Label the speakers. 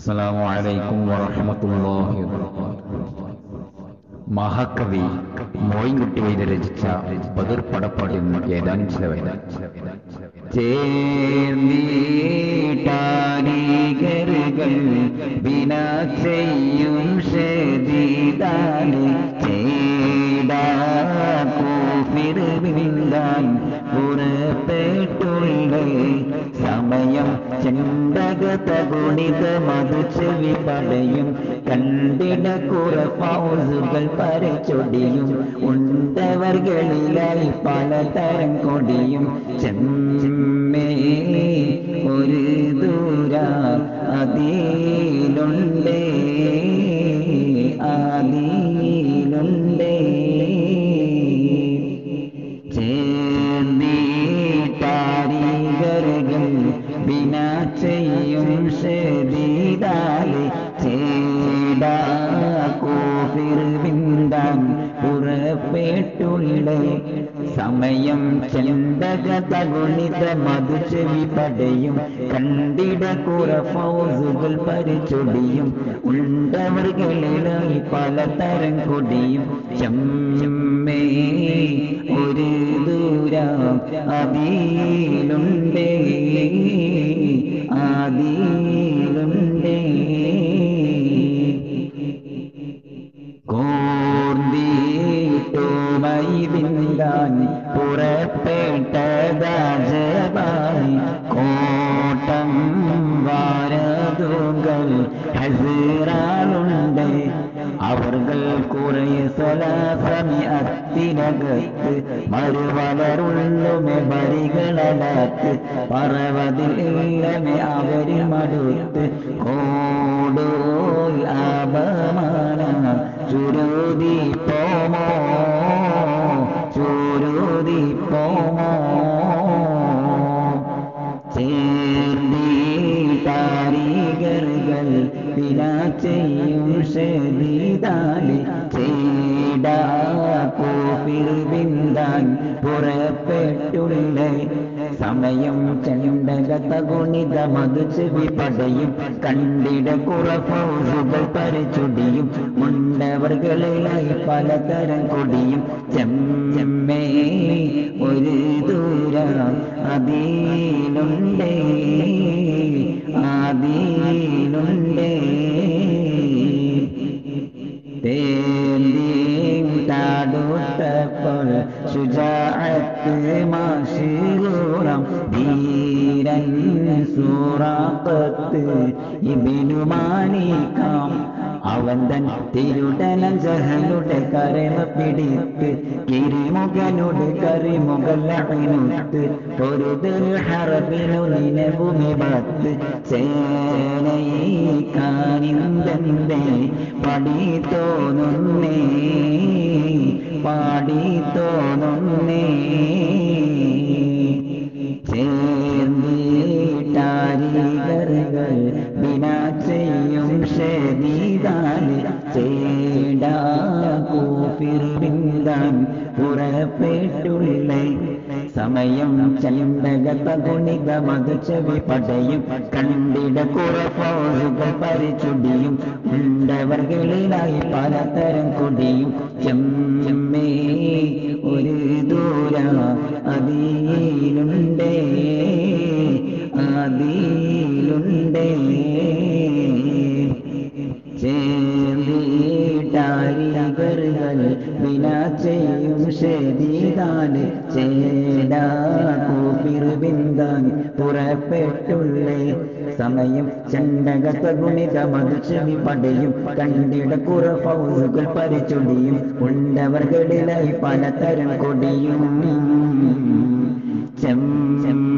Speaker 1: السلام عليكم ورحمة الله وبركاته മഹാകവി മോയിൻകുട്ടി വൈദ്യ രചിച്ച ബദർ പടപ്പാടിൽ നിന്ന് ഏതാനും ചില വരി ചേർന്നീട്ടാരികരുകൾ വിന ചെയ്യും ഷെദീദാനെ ചേടാൻ പുറപ്പെട്ടുള്ള സമയം ചെണ്ടകത ഗുണിത മധുചെവി പടയും കണ്ടിട കുറഫൗസുകൾ പരച്ചൊടിയും ഉണ്ടവർകളിലായി പലതരം കൊടിയും ചെമ്മേ ഒരു ദൂര അതിലുണ്ടേ അതിലുണ്ടേ ചേർന്നീട്ടാരികരുകൾ വിന ചെയ്യും ശരീരാലെ ചേടാ കോഫിർ ബിന്ദാൻ പുറപ്പെട്ടുള്ള സമയം ചെണ്ടകത ഗുണിത മധുചെവി പടയും കണ്ടിട കുറഫൗസുകൾ പരിചൊടിയും ഉണ്ടവർകളിലായി പലതരം കൊടിയും ചെമ്മേ ഒരു ദൂര അതിലുണ്ടേ ആദിയിലുണ്ടേ കോർന്നീട്ടുമായി വിന്താൻ പുറപ്പെട്ടതാജപാനി കോട്ടം വാരതുകൾ ഹസിറാളുണ്ട് അവർകൾ കുറെ സ്വലാസമി അത്തിനകത്ത് മറുവലറുള്ളുമെ വരികളകത്ത് പറവതിൽ ഇല്ലമെ അവരിൽ മടുത്ത് കോടോൽ അപമാന ചുരുതി പോമോ ചുരുതി പോമോ ചേർന്നീട്ടാരികറുകൾ വിന ചെയ്യും ഷെദീദാലി ചേടാ കോഫിൽ ബിന്ദാൻ പുറപ്പെട്ടുള്ള സമയം ചെണ്ടകത ഗുണിത മധുചെവി പടയും കണ്ടിട കുറഫൗസുകൾ പരിചുടിയും മുണ്ടവർകളിലായി പലതരം കൊടിയും ചെമ്മേ ഒരു ദൂര അതിലുണ്ടേ ആദിയിലുണ്ടേ തേന്തിയും താടുത്തപ്പോൾ ശുചാഅത്ത് മാഷിറൂറം ധീരൻ സൂറാപ്പത്ത് ഇബിനു മാനിക്കാം അവൻ തൻ തിരുടനം ജഹനുടെ കരമ പിടിത്ത് കിരിമുഖനുടെ കറിമുഖലണിനുത്ത് പൊരുതൽ ഹറബിനു നിലഭൂമി ഭത്ത് ചേനയിക്കാനിന്ദന്റെ പടി തോന്നുന്നേ പാടി തോന്നുന്നേ ചേർന്നീട്ടാരികറുകൾ വിന ചെയ്യും ഷെദീദാന് ചേടാ കൂഫിർ ബിന്ദാൻ പുറപ്പെട്ടുള്ള സമയം ചണ്ടകത ഗുണിത മധുചെവി പടയും കണ്ടിട കുറഫോസുകൾ പരിചുടിയും ഉണ്ടവർകളിലായി പലതരം കൊടിയും ചെമ്മേ ഒരു ദൂര അതിലുണ്ടേ ആദിയിലുണ്ടേ ചേർന്നീട്ടാരികറുകൾ വിന ചെയ്യും ഷെദീദാന് ചേടാ കൂപ്പിർ ബിന്ദാൻ പുറപ്പെട്ടുള്ളേ സമയം ചണ്ടകത്ത ഗുണിത മധുചെവി പടയും കണ്ടിട കുറഫൗസുകൾ പരിചൊടിയും ഉണ്ടവർകളിലായി പലതരം കൊടിയും ചെമ്മ